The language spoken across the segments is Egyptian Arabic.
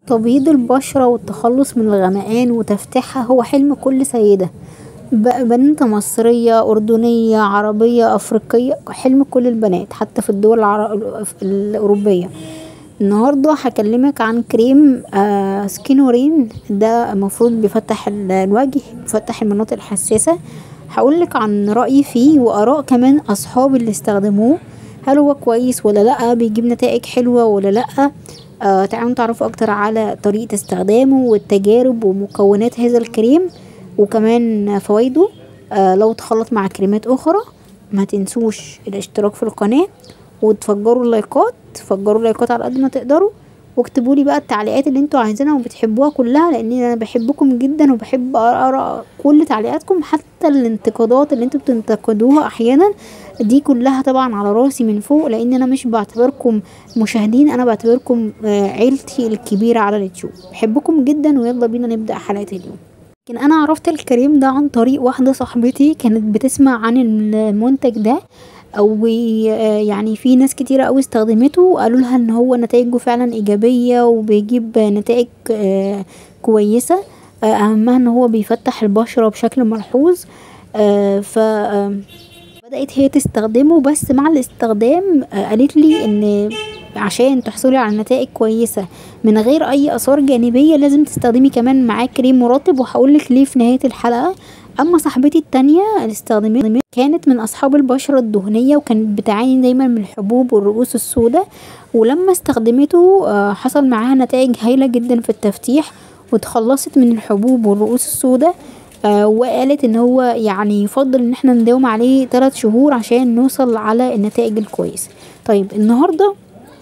تبييض البشرة والتخلص من الغمقان وتفتيحها هو حلم كل سيدة ب- بنت مصرية أردنية عربية أفريقية حلم كل البنات حتى في الدول العر... الأوروبية النهاردة هكلمك عن كريم آه سكينورين ده المفروض بيفتح ال- الوجه بيفتح المناطق الحساسة هقولك عن رأيي فيه وآراء كمان أصحابي اللي استخدموه هل هو كويس ولا لأ بيجيب نتائج حلوة ولا لأ آه تعالوا نتعرف أكتر على طريقة استخدامه والتجارب ومكونات هذا الكريم وكمان فوائده آه لو تخلط مع كريمات أخرى ما تنسوش الاشتراك في القناة وتفجروا اللايكات تفجروا اللايكات على قد ما تقدروا واكتبوا لي بقى التعليقات اللي انتوا عايزينها وبتحبوها كلها لان انا بحبكم جدا وبحب اقرا كل تعليقاتكم حتى الانتقادات اللي انتوا بتنتقدوها احيانا دي كلها طبعا على راسي من فوق لان انا مش بعتبركم مشاهدين انا بعتبركم آه، عيلتي الكبيره على اليوتيوب بحبكم جدا ويلا بينا نبدا حلقه اليوم لكن انا عرفت الكريم ده عن طريق واحده صاحبتي كانت بتسمع عن المنتج ده او يعني في ناس كتيرة قوي استخدمته وقالوا لها ان هو نتائجه فعلا ايجابية وبيجيب نتائج آه، كويسة آه، اهمها ان هو بيفتح البشرة بشكل ملحوظ آه، ف آه، بدأت هي تستخدمه بس مع الاستخدام آه، قالت لي ان عشان تحصلي على نتائج كويسة من غير اي اثار جانبية لازم تستخدمي كمان معاه كريم مرطب وهقولك ليه في نهاية الحلقة اما صاحبتي التانية اللي استخدمت كانت من اصحاب البشرة الدهنية وكانت بتعاني دايما من الحبوب والرؤوس السوداء ولما استخدمته آه، حصل معاها نتائج هايلة جدا في التفتيح وتخلصت من الحبوب والرؤوس السوداء آه وقالت ان هو يعني يفضل ان احنا نداوم عليه 3 شهور عشان نوصل على النتائج الكويسة طيب النهاردة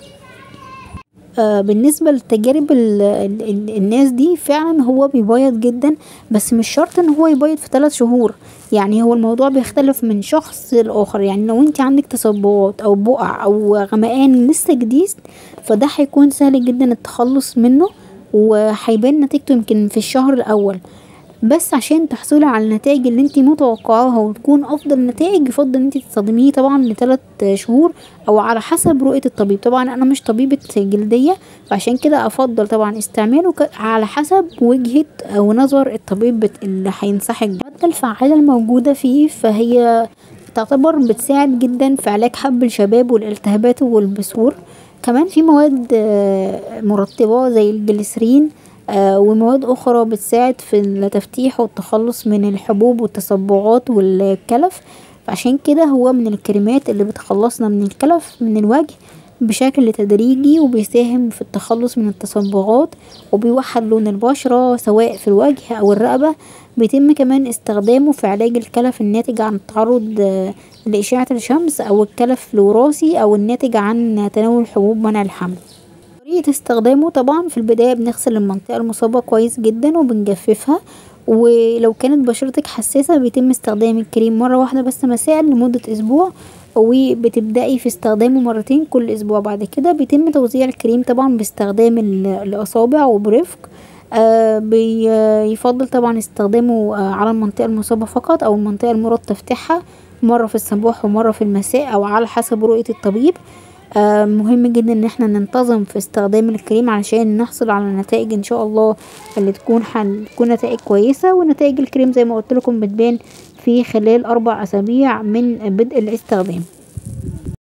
آه بالنسبة لتجارب ال ال ال الناس دي فعلا هو بيبيض جدا بس مش شرط ان هو يبيض في 3 شهور يعني هو الموضوع بيختلف من شخص لآخر يعني لو انت عندك تصبغات او بقع او غمقان لسه جديد فده هيكون سهل جدا التخلص منه وهيبان نتيجته يمكن في الشهر الاول بس عشان تحصلي على النتائج اللي انت متوقعاها وتكون افضل نتائج يفضل ان انت تستخدميه طبعا لثلاث شهور او على حسب رؤية الطبيب طبعا انا مش طبيبة جلدية فعشان كده افضل طبعا استعماله ك- على حسب وجهة او نظر الطبيب بت- اللي هينصحك بيه. المادة الفعالة الموجودة فيه فهي تعتبر بتساعد جدا في علاج حب الشباب والالتهابات والبثور كمان في مواد آه، مرطبة زي الجليسرين آه، ومواد أخرى بتساعد في التفتيح والتخلص من الحبوب والتصبغات والكلف فعشان كده هو من الكريمات اللي بتخلصنا من الكلف من الوجه بشكل تدريجي وبيساهم في التخلص من التصبغات وبيوحد لون البشرة سواء في الوجه أو الرقبة بيتم كمان استخدامه في علاج الكلف الناتج عن التعرض آه، لإشعة الشمس أو الكلف الوراثي أو الناتج عن تناول حبوب منع الحمل طريقة استخدامه طبعا في البداية بنغسل المنطقة المصابة كويس جدا وبنجففها ولو كانت بشرتك حساسة بيتم استخدام الكريم مرة واحدة بس مساء لمدة أسبوع وبتبدأي في استخدامه مرتين كل أسبوع بعد كده بيتم توزيع الكريم طبعا باستخدام ال- الأصابع وبرفق آه بيفضل طبعا استخدامه آه على المنطقة المصابة فقط أو المنطقة المراد تفتيحها مرة في الصباح ومرة في المساء أو على حسب رؤية الطبيب آه مهم جدا ان احنا ننتظم في استخدام الكريم علشان نحصل على نتائج ان شاء الله اللي تكون هتكون نتائج كويسة ونتائج الكريم زي ما قلت لكم بتبان في خلال اربع اسابيع من بدء الاستخدام